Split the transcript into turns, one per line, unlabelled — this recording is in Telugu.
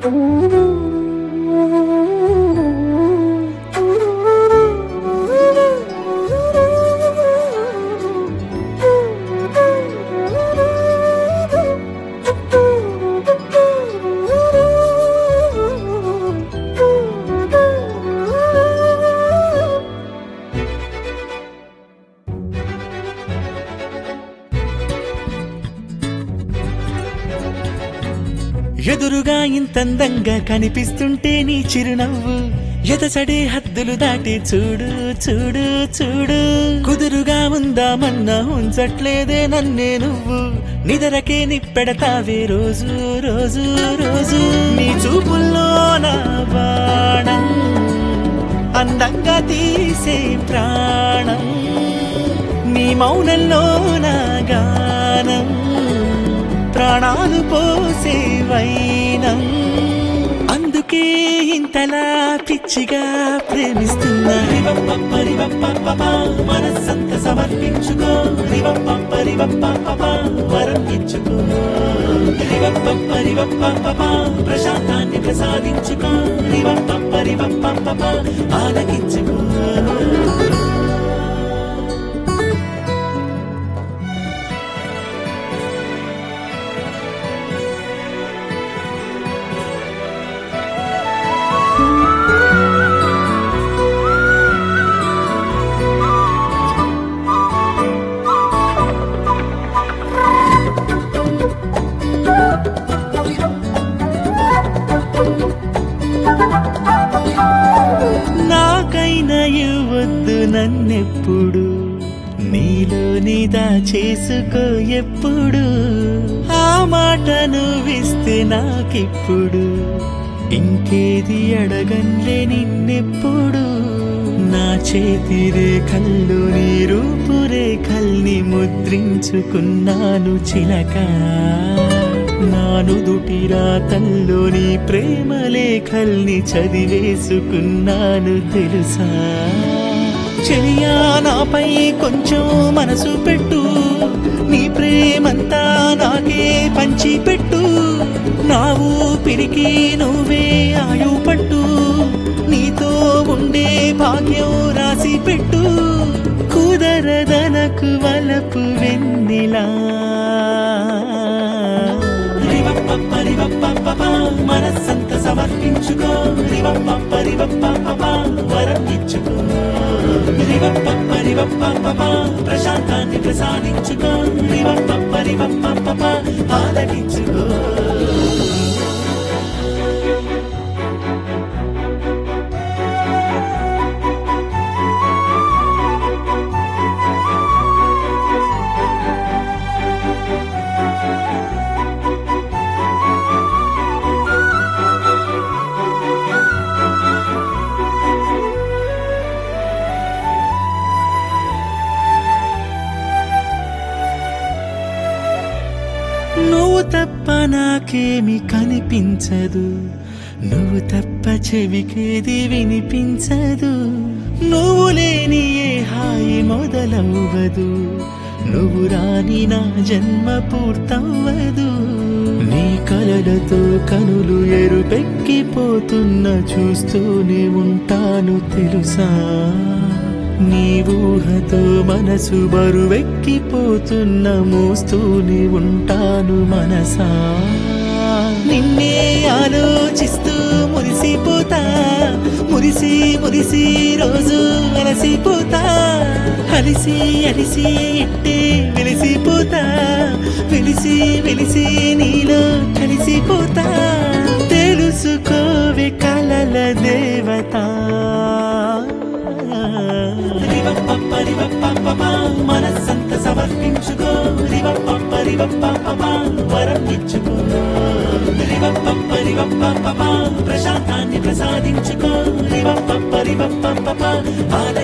ఎదురుగా ఇంతందంగా కనిపిస్తుంటే నీ చిరునవ్వు ఎదసడే హద్దులు దాటి చూడు చూడు చూడు కుదురుగా ఉందామన్నా ఉంచట్లేదే నన్నే నువ్వు నిదరకే నిప్పెడతావే రోజు రోజు రోజు నీ చూపుల్లో నా బాణం అందంగా తీసే ప్రాణం నీ మౌనంలో నా గానం ప్రాణాలు పోసే వైనం అందుకే ఇంతలా పిచ్చిగా ప్రేమిస్తున్నా రివప్పరివప్ప మనస్సంత సమర్పించుకో రివప్పరివప్ప వరం ఇచ్చుకో రివప్పరివప్ప ప్రశాంతాన్ని ప్రసాదించుకో రివప్పరివప్ప ఆలకించుకో నాకైనా ఇవ్వద్దు నన్నెప్పుడు నీలో నీదా చేసుకో ఎప్పుడు ఆ మాట నువ్విస్తే నాకిప్పుడు ఇంకేది అడగన్లే నిన్నెప్పుడు నా చేతి రేఖల్లో నీ రూపురేఖల్ని ముద్రించుకున్నాను చిలక నా నుదుటి రాతల్లో నీ ప్రేమ లేఖల్ని చదివేసుకున్నాను తెలుసా చెలియా నాపై కొంచెం మనసు పెట్టు నీ ప్రేమంతా నాకే పంచి పెట్టు నా ఊపిరికి నువ్వే ఆయు పట్టు నీతో ఉండే భాగ్యం రాసి పెట్టు కుదరదనకు వలపు వెన్నెలా రివప్పరివప్ప మనస్సంత సమర్పించుకో రివప్పరివప్ప వరం ఇచ్చుకో రివప్పరివప్ప ప్రశాంతాన్ని ప్రసాదించుకో రివప్పరివప్ప ఆలకించుకో నువ్వు తప్ప నాకేమి కనిపించదు నువ్వు తప్ప చెవికేది వినిపించదు నువ్వు లేని ఏ హాయి మొదలవ్వదు నువ్వు రాని నా జన్మ పూర్తవ్వదు నీ కలలతో కనులు ఎరుపెక్కిపోతున్న చూస్తూనే ఉంటాను తెలుసా నీ ఊహతో మనసు బరువెక్కిపోతున్న మోస్తూనే ఉంటాను మనసా నిన్నే ఆలోచిస్తూ మురిసిపోతా మురిసి మురిసి రోజు అలసిపోతా అలిసి అలిసి ఇట్టే వెలిసిపోతా వెలిసి వెలిసి నీలో కలిసిపోతా తెలుసుకోవే కలల దేవత మనస్సంత సమర్పించుకో రివప్పరివప్ప వరం ఇచ్చుకో రివప్పరివప్ప ప్రశాంతాన్ని ప్రసాదించుకో రివప్పరివప్ప ఆల